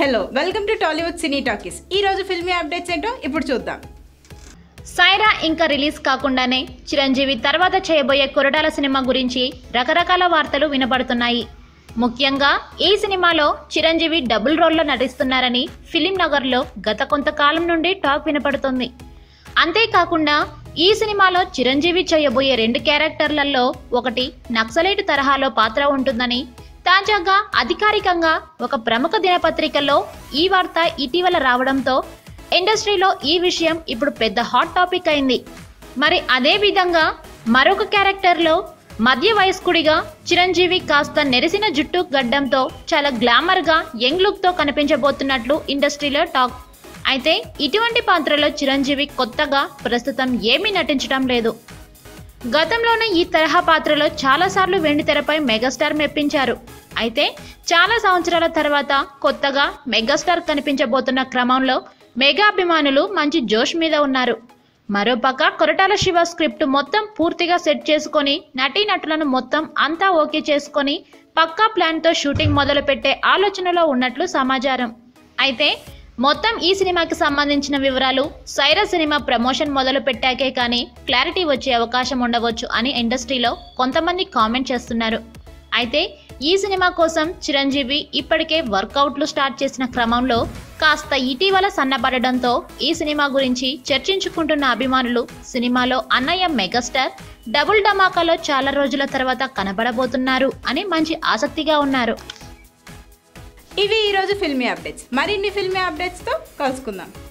hello welcome to Tollywood cine talkies ఈ రోజు filmy updates ఏంటో ఇప్పుడు చూద్దాం సైరా ఇంకా రిలీజ్ కాకుండానే చిరంజీవి తర్వాత చేయబోయే కొరడాల సినిమా గురించి రకరకాల వార్తలు వినపడుతున్నాయి ముఖ్యంగా ఈ సినిమాలో చిరంజీవి డబుల్ రోల్లో నటిస్తున్నారని ఫిలిం నగర్లో గత కొంతకాలం నుండి టాక్ వినపడుతుంది అంతేకాకుండా ఈ సినిమాలో చిరంజీవి చేయబోయే రెండు క్యారెక్టర్లలో ఒకటి నక్సలైట్ తరహాలో పాత్ర ఉంటుందని తాజాగా అధికారికంగా ఒక ప్రముఖ దినపత్రికలో ఈ వార్త ఇటీవల రావడంతో ఇండస్ట్రీలో ఈ విషయం ఇప్పుడు పెద్ద హాట్ టాపిక్ అయింది మరి అదే విధంగా మరొక క్యారెక్టర్లో మధ్య వయస్కుడిగా చిరంజీవి కాస్త నెరిసిన జుట్టు గడ్డంతో చాలా గ్లామర్గా యంగ్ లుక్తో కనిపించబోతున్నట్లు ఇండస్ట్రీలో టాక్ అయితే ఇటువంటి పాత్రలో చిరంజీవి కొత్తగా ప్రస్తుతం ఏమీ నటించడం లేదు గతంలోనే ఈ తరహా పాత్రలో చాలాసార్లు వెండి తెరపై మెగాస్టార్ మెప్పించారు అయితే చాలా సంవత్సరాల తర్వాత కొత్తగా మెగాస్టార్ కనిపించబోతున్న క్రమంలో మెగా అభిమానులు మంచి జోష్ మీద ఉన్నారు మరోపక్క కొరటాల శివ స్క్రిప్ట్ మొత్తం పూర్తిగా సెట్ చేసుకొని నటీనటులను మొత్తం అంతా ఓకే చేసుకొని పక్కా ప్లాన్తో షూటింగ్ మొదలు పెట్టే ఆలోచనలో ఉన్నట్లు సమాచారం అయితే మొత్తం ఈ సినిమాకి సంబంధించిన వివరాలు సైరా సినిమా ప్రమోషన్ మొదలు పెట్టాకే కానీ క్లారిటీ వచ్చే అవకాశం ఉండవచ్చు అని ఇండస్ట్రీలో కొంతమంది కామెంట్ చేస్తున్నారు అయితే ఈ సినిమా కోసం చిరంజీవి ఇప్పటికే వర్కౌట్లు స్టార్ట్ చేసిన క్రమంలో కాస్త ఇటీవల సన్నబడడంతో ఈ సినిమా గురించి చర్చించుకుంటున్న అభిమానులు సినిమాలో అన్నయ్య మెగాస్టార్ డబుల్ ధమాకాలో చాలా రోజుల తర్వాత కనబడబోతున్నారు అని మంచి ఆసక్తిగా ఉన్నారు ఇవి ఈ రోజు ఫిల్మీ అప్డేట్స్ మరిన్ని ఫిల్మీ అప్డేట్స్తో కలుసుకుందాం